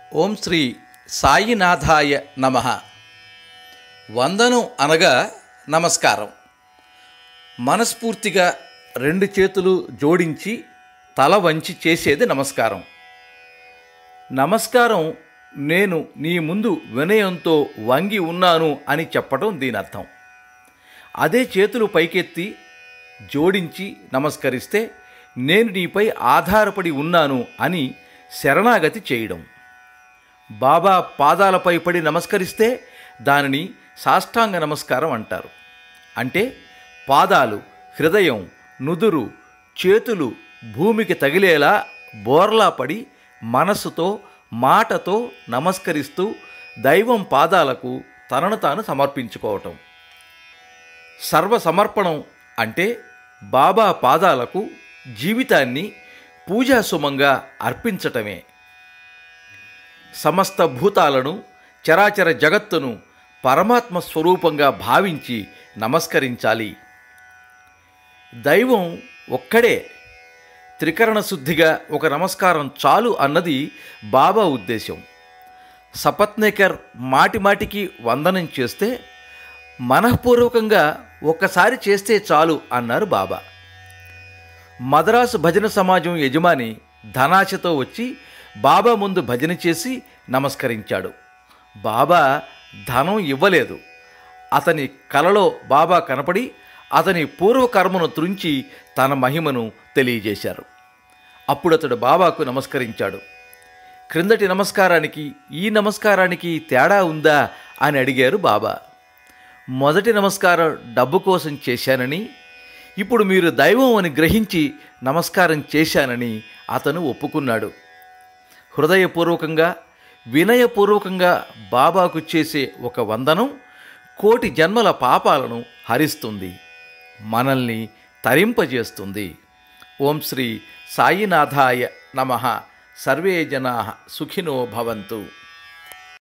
ఓం శ్రీ సాయినాథాయ నమ వందనం అనగా నమస్కారం మనస్ఫూర్తిగా రెండు చేతులు జోడించి తల వంచి చేసేది నమస్కారం నమస్కారం నేను నీ ముందు వినయంతో వంగి ఉన్నాను అని చెప్పడం దీని అర్థం అదే చేతులు పైకెత్తి జోడించి నమస్కరిస్తే నేను నీపై ఆధారపడి ఉన్నాను అని శరణాగతి చేయడం బాబా పాదాలపై పడి నమస్కరిస్తే దానిని సాష్టాంగ నమస్కారం అంటారు అంటే పాదాలు హృదయం నుదురు చేతులు భూమికి తగిలేలా బోర్లా పడి మనస్సుతో మాటతో నమస్కరిస్తూ దైవం పాదాలకు తనను తాను సమర్పించుకోవటం సర్వ సమర్పణం అంటే బాబా పాదాలకు జీవితాన్ని పూజాసుమంగా అర్పించటమే సమస్త భూతాలను చరాచర జగత్తును పరమాత్మ స్వరూపంగా భావించి నమస్కరించాలి దైవం ఒక్కడే త్రికరణ శుద్ధిగా ఒక నమస్కారం చాలు అన్నది బాబా ఉద్దేశం సపత్నేకర్ మాటిమాటికి వందనం చేస్తే మనఃపూర్వకంగా ఒక్కసారి చేస్తే చాలు అన్నారు బాబా మద్రాసు భజన సమాజం యజమాని ధనాశతో వచ్చి బాబా ముందు భజన చేసి నమస్కరించాడు బాబా ధనం ఇవ్వలేదు అతని కలలో బాబా కనపడి అతని పూర్వకర్మను త్రుంచి తన మహిమను తెలియజేశారు అప్పుడు అతడు బాబాకు నమస్కరించాడు క్రిందటి నమస్కారానికి ఈ నమస్కారానికి తేడా ఉందా అని అడిగారు బాబా మొదటి నమస్కారం డబ్బు కోసం చేశానని ఇప్పుడు మీరు దైవం అని గ్రహించి నమస్కారం చేశానని అతను ఒప్పుకున్నాడు హృదయపూర్వకంగా వినయపూర్వకంగా బాబాకు చేసే ఒక వందనం కోటి జన్మల పాపాలను హరిస్తుంది మనల్ని తరింపజేస్తుంది ఓం శ్రీ సాయినాథాయ నమ సర్వే జనా సుఖినో భవంతు